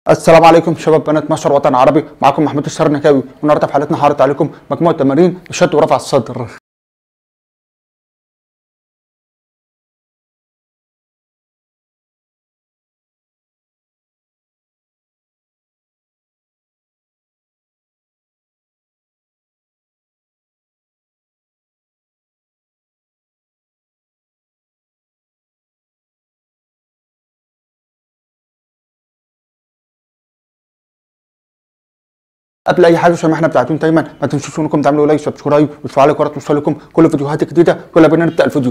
السلام عليكم شباب بنات مصر وطن عربي معكم محمود السرنكاوي والنهارده في حلقتنا هعرض عليكم مجموعه تمارين لشد ورفع الصدر قبل اي حاجه زي ما احنا بتاعتين دايما ما تنسوش انكم تعملوا لايك سبسكرايب وتفعلوا الجرس توصلكم كل فيديوهات جديده يلا بينا نبدا الفيديو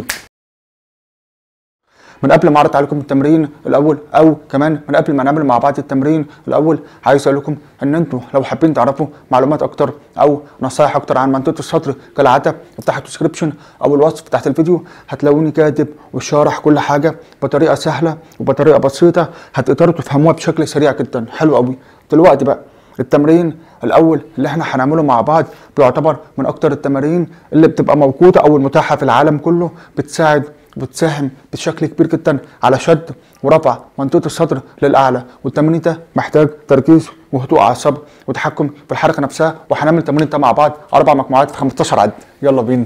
من قبل ما اعرض عليكم التمرين الاول او كمان من قبل ما نعمل مع بعض التمرين الاول عايز اقول لكم ان انتوا لو حابين تعرفوا معلومات اكتر او نصايح اكتر عن منطقه الصدر كالعاده افتحوا الديسكربشن او الوصف تحت الفيديو هتلاقوني كاتب وشارح كل حاجه بطريقه سهله وبطريقه بسيطه هتقدروا تفهموها بشكل سريع جدا حلو قوي دلوقتي بقى التمرين الاول اللي احنا هنعمله مع بعض بيعتبر من اكتر التمارين اللي بتبقى موجوده او المتاحه في العالم كله بتساعد وبتساهم بشكل كبير جدا على شد ورفع منطقه الصدر للاعلى والتمرين ده محتاج تركيز وهدوء اعصاب وتحكم في الحركه نفسها وهنعمل التمرين ده مع بعض اربع مجموعات في 15 عد يلا بينا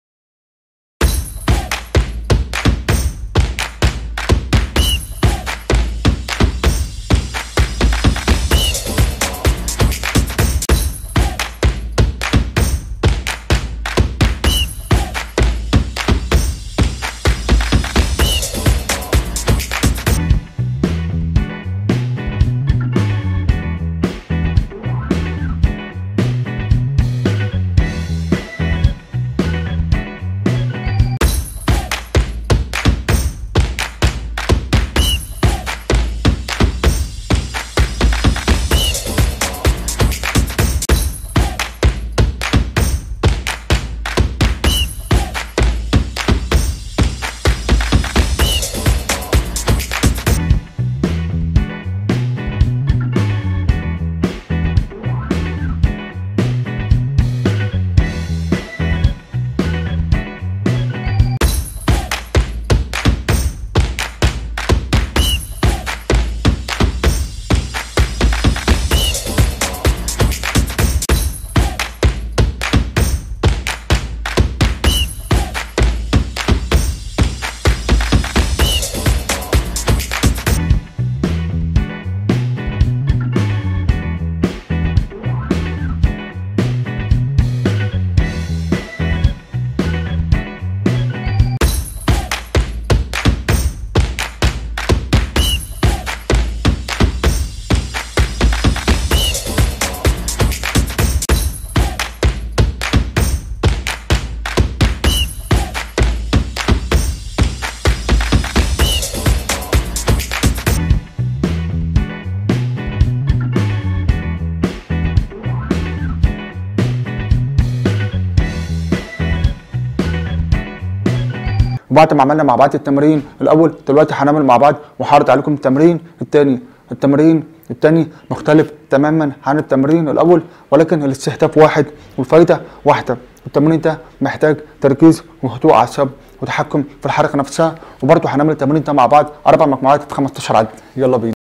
وبعد ما عملنا مع بعض التمرين الاول دلوقتي هنعمل مع بعض وهعرض عليكم التمرين الثاني التمرين الثاني مختلف تماما عن التمرين الاول ولكن الاستهداف واحد والفايده واحده التمرين ده محتاج تركيز وهدوء اعصاب وتحكم في الحركه نفسها وبرضه هنعمل التمرين ده مع بعض اربع مجموعات في 15 عد يلا بينا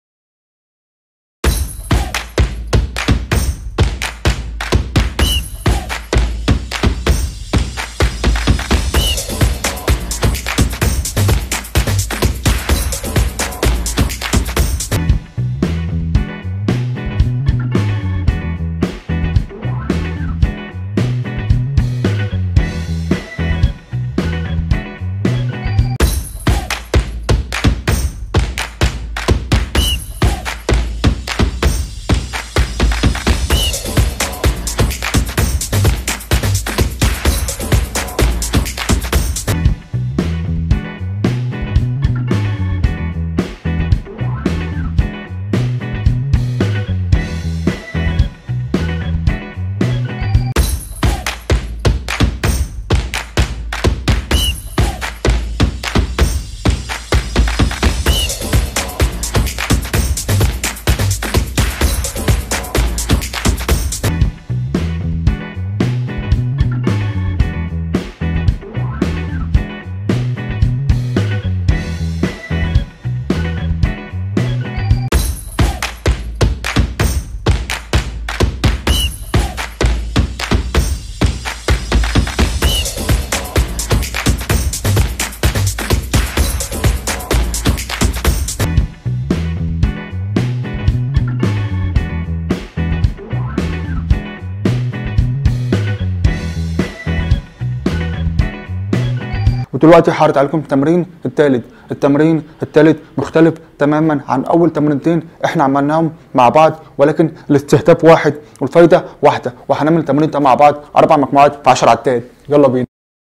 ودلوقتي هعرض عليكم التمرين الثالث التمرين الثالث مختلف تماما عن اول تمرينتين احنا عملناهم مع بعض ولكن الاستهداف واحد والفايده واحده وهنعمل التمرين ده مع بعض اربع مجموعات في 10 عدات يلا بينا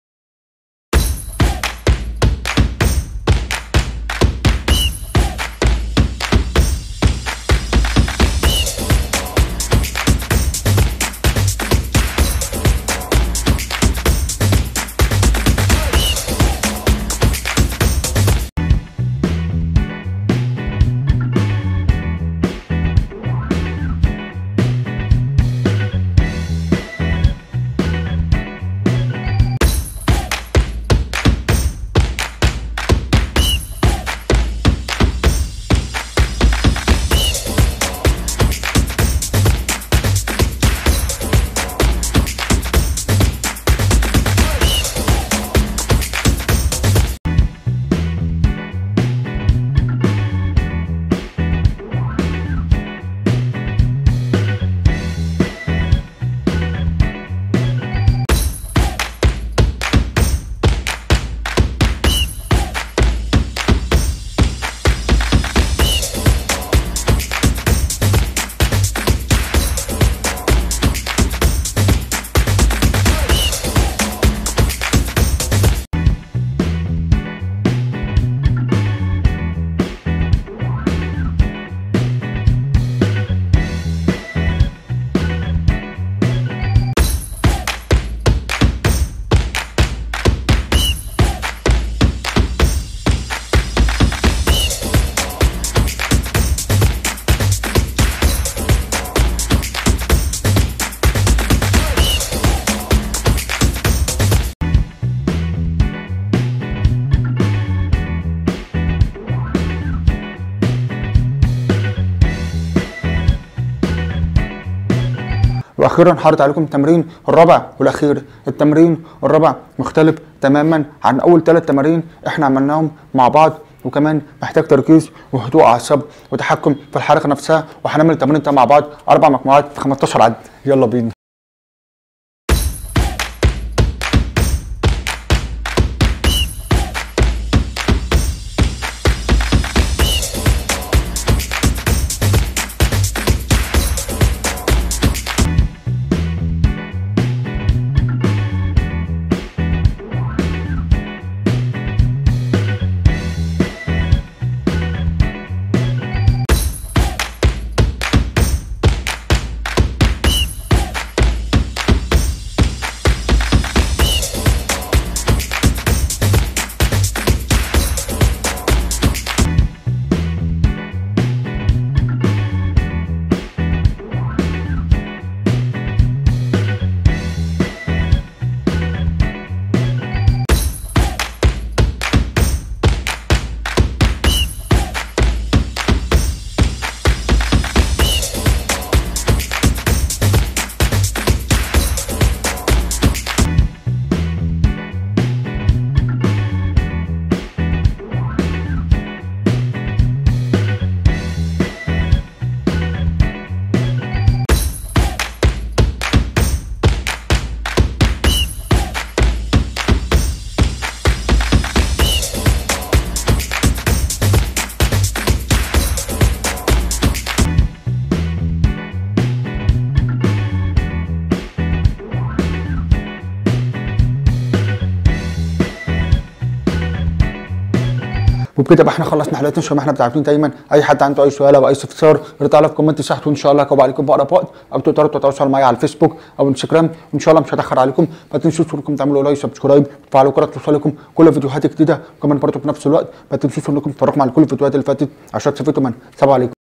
واخيرا هعرض عليكم التمرين الرابع والاخير التمرين الرابع مختلف تماما عن اول ثلاث تمارين احنا عملناهم مع بعض وكمان محتاج تركيز وهدوء اعصاب وتحكم في الحركه نفسها وهنعمل التمرين ده مع بعض اربع مجموعات في 15 عد يلا بينا وبكده بقى احنا خلصنا حلقتنا شباب ما احنا بتعرفين دايما اي حد عنده اي سؤال او اي استفسار يرد عليا في كومنت تحت وان شاء الله هجاوب عليكم في اقرب وقت او تقدروا تتواصلوا معايا على الفيسبوك او انستجرام وان شاء الله مش هتاخر عليكم ما تنسوش انكم تعملوا لايك سبسكرايب تفعلوا الجرس توصلكم كل فيديوهات جديده وكمان برضه في نفس الوقت ما تنسوش انكم تتفرجوا على كل الفيديوهات اللي فاتت عشان تستفيدوا منها سلام عليكم